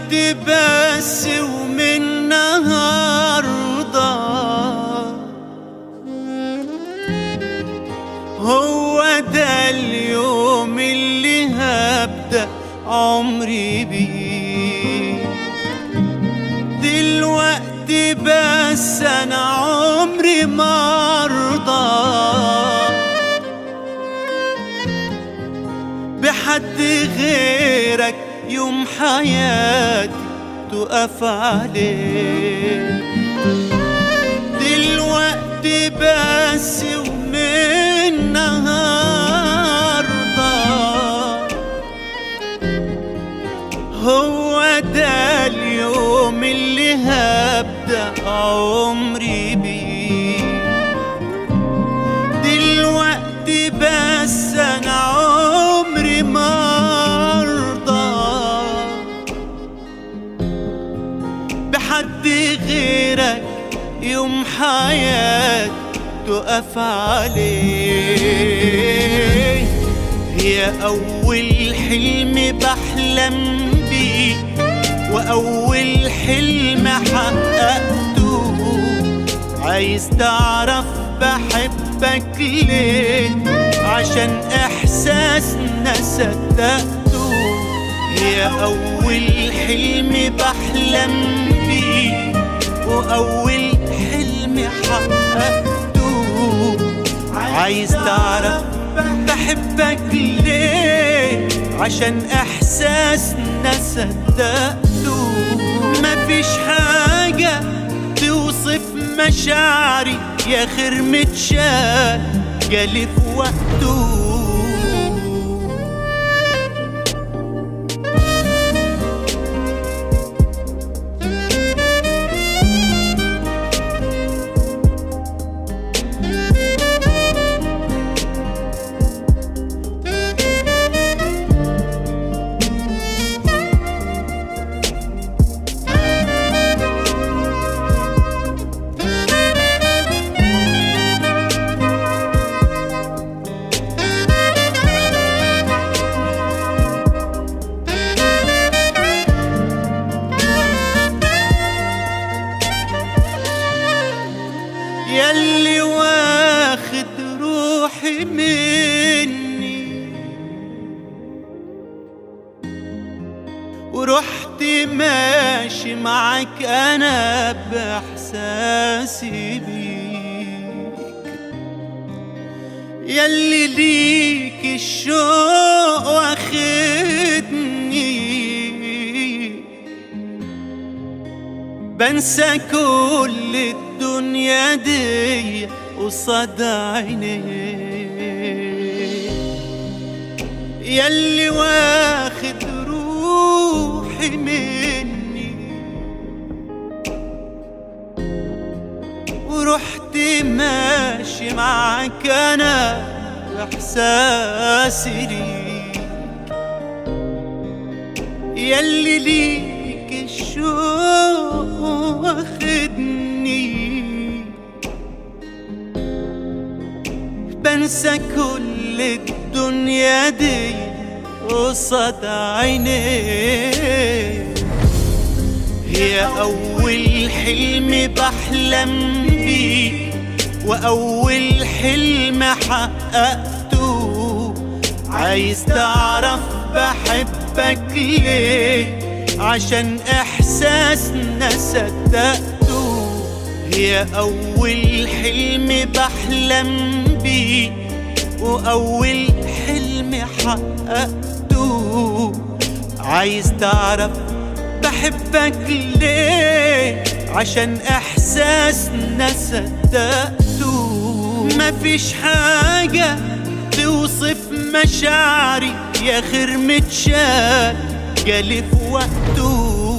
دلوقتي بس ومن النهارده هو ده اليوم اللي هبدأ عمري بيه دلوقتي بس أنا عمري ما أرضى بحد غيرك يوم حياتي تقف عليه دلوقتي بس ومن النهارده هو ده اليوم اللي هبدأ عمري بيه دلوقتي بس أنا عمري ما أرضى بحد غيرك يوم حياتي تقف عليه هي أول حلم بحلم بيه وأول حلم حققته عايز تعرف بحبك ليه عشان إحساسنا صدقته هي أول حلم بحلم بيه وأول حلم حققته عايز تعرف بحبك ليه عشان احساسنا صدقته مفيش حاجة توصف مشاعري يا خير متشال جالي في وقته ياللي واخد روحي مني ورحت ماشي معاك انا باحساسي بيك ياللي ليك الشوق واخدني بنسى كل الدنيا دي قصاد عينيك ياللي واخد روحي مني ورحت ماشي معاك انا باحساسي ليك ياللي ليك الشوق واخدني بنسى كل الدنيا دي قصاد عينيك هي أول حلم بحلم بيه وأول حلم حققته عايز تعرف بحبك ليه عشان إحساسنا صدقته هي أول حلم بحلم بيه وأول حلم حققته عايز تعرف بحبك ليه عشان احساسنا صدقته مفيش حاجة توصف مشاعري يا خير متشال جالي في وقته